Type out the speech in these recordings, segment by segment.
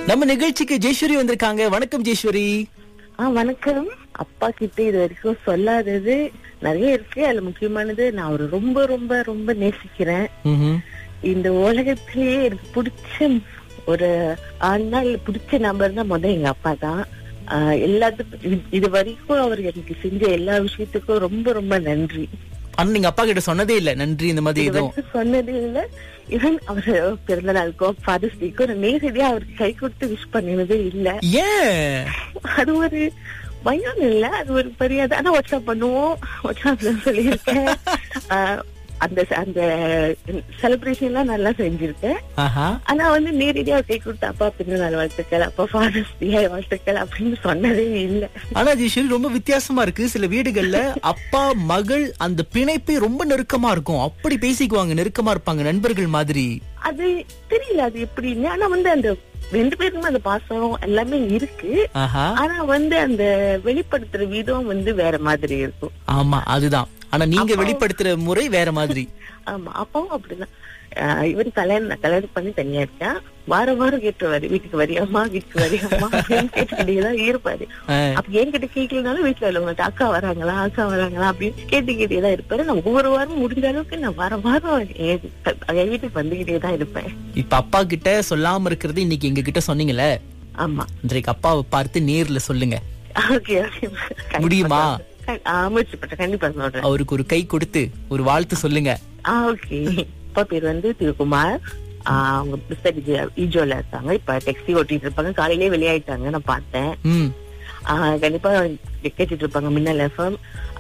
நம்ம நிகழ்ச்சிக்கு ஜெயஸ்வரி வந்திருக்காங்க வணக்கம் ஜெயஸ்வரி ஆ வணக்கம் அப்பா கிட்ட இது வரைக்கும் சொல்லாதது நிறைய இருக்கு அதுல முக்கியமானது நான் அவரை ரொம்ப ரொம்ப ரொம்ப நேசிக்கிறேன் ம்ஹும். இந்த உலகத்திலேயே எனக்கு பிடிச்ச ஒரு ஆனா பிடிச்ச நபர் தான் முத எங்க அப்பா தான் ஆஹ் எல்லாத்துக்கும் இது- இது வரைக்கும் அவர் எனக்கு செஞ்ச எல்லா விஷயத்துக்கும் ரொம்ப ரொம்ப நன்றி ஆனா நீங்க அப்பா கிட்ட சொன்னதே இல்ல நன்றி இந்த மாதிரி இது எதுவும் வரைக்கும் சொன்னது இல்ல ஈவன் அவர் பிறந்த நாளுக்கோ ஃபாதர்ஸ் டேக்கோ நான் நேரடியா அவருக்கு கை கொடுத்து விஷ் பண்ணினதே இல்ல ஏன் அது ஒரு பயம் இல்ல அது ஒரு பெரிய ஆனா வாட்ஸ்அப் பண்ணுவோம் வாட்ஸ்அப்ல சொல்லியிருக்கேன் ஆஹ் அந்த அந்த செலிப்ரேஷன் எல்லாம் நல்லா செஞ்சிருக்கேன் ஆஹா ஆனா வந்து நேரடியா கை கொடுத்த அப்பா பிறந்த நாள் வாழ்த்துக்கள் அப்பா ஃபாதர்ஸ் டே வாழ்த்துக்கள் அப்படின்னு சொன்னதே இல்ல ஆனா ஜெயஸ்வரி ரொம்ப வித்தியாசமா இருக்கு சில வீடுகள்ல அப்பா மகள் அந்த பிணைப்பே ரொம்ப நெருக்கமா இருக்கும் அப்படி பேசிக்குவாங்க நெருக்கமா இருப்பாங்க நண்பர்கள் மாதிரி அது தெரியல அது எப்படின்னு ஆனா வந்து அந்த ரெண்டு பேருக்குமே அந்த பாசம் எல்லாமே இருக்கு ஆஹா ஆனா வந்து அந்த வெளிப்படுத்துற விதம் வந்து வேற மாதிரி இருக்கும் ஆமா அதுதான் ஆனா நீங்க வெளிப்படுத்துற முறை வேற மாதிரி ஆமா அப்பாவும் அப்படிதான் ஆஹ் இவன் கல்யாணம் கல்யாணம் பண்ணி தனியா இருக்கான் வாரம் வாரம் கேட்டுருவாரு வீட்டுக்கு வரியாமா வீட்டுக்கு வரியாமா அப்படின்னு கேட்டுக்கிட்டேதான் இருப்பாரு ஆஹ், அப்ப என்கிட்ட கேட்கலனாலும் வீட்டுல உள்ளவங்கள்ட்ட அக்கா வராங்களா அக்கா வராங்களா அப்படின்னு கேட்டுக்கிட்டே தான் இருப்பாரு நான் ஒவ்வொரு வாரம் முடிஞ்ச அளவுக்கு நான் வாரம் வாரம் என் என் வீட்டுக்கு வந்துகிட்டே தான் இருப்பேன் இப்ப அப்பா கிட்ட சொல்லாம இருக்கிறது இன்னைக்கு எங்க கிட்ட சொன்னீங்கல்ல ஆமா இன்றைக்கு அப்பாவை பார்த்து நேர்ல சொல்லுங்க ஓகே ஓகே முடியுமா? முயற்சி பண்றேன் கண்டிப்பா சொல்றேன் அவருக்கு ஒரு கை கொடுத்து ஒரு வாழ்த்து சொல்லுங்க ஆ ஓகே அப்பா பேர் வந்து திருக்குமார் ஆ, அவங்க பிஸ்தட் ஈஜோல இருக்காங்க இப்ப டெக்ஸி ஓட்டிட்டு இருப்பாங்க காலையிலேயே வெளியாயிட்டாங்க நான் பார்த்தேன் ம் ஆ, கண்டிப்பா கேட்டுட்டு இருப்பாங்க Minnal FM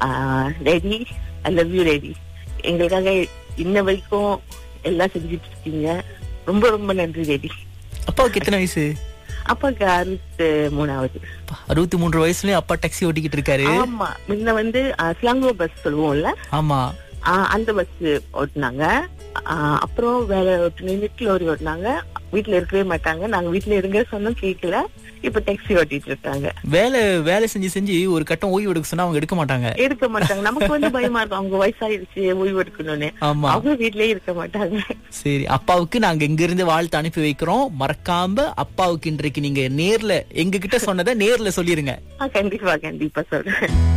ready I love you ready எங்களுக்காக இன்ன வரைக்கும் எல்லாம் செஞ்சுட்டு இருக்கீங்க ரொம்ப ரொம்ப நன்றி ரெடி அப்பாவுக்கு எத்தனை வயசு அப்பாக்கு அறுபத்து மூணாவது அப்பா, அறுபத்தி மூன்று வயசுலயும் அப்பா டாக்ஸி ஓட்டிக்கிட்டு இருக்காரு ஆமா முன்ன வந்து ஸ்லாங்கோ பஸ் சொல்லுவோம்ல ஆமா ஆ, அந்த பஸ் ஓட்டுனாங்க ஆ, அப்புறம் வேற ஓட்டுன நிட் லோரி ஓட்டுனாங்க வீட்டுல இருக்கவே மாட்டாங்க நாங்க வீட்டுல இருங்க சொன்னோம் கேட்கல இப்ப டாக்ஸி ஓட்டிட்டு இருக்காங்க வேலை வேலை செஞ்சு செஞ்சு ஒரு கட்டம் ஓய்வு எடுக்க சொன்னா அவங்க எடுக்க மாட்டாங்க எடுக்க மாட்டாங்க நமக்கு வந்து பயமா இருக்கும் அவங்க வயசாயிருச்சு ஓய்வு எடுக்கணும்னு ஆமா அவங்க வீட்லயே இருக்க மாட்டாங்க சரி அப்பாவுக்கு நாங்க இங்க இருந்து வாழ்த்து அனுப்பி வைக்கிறோம் மறக்காம அப்பாவுக்கு இன்றைக்கு நீங்க நேர்ல எங்க கிட்ட சொன்னதை நேர்ல சொல்லிருங்க ஆ, கண்டிப்பா கண்டிப்பா சொல்றேன்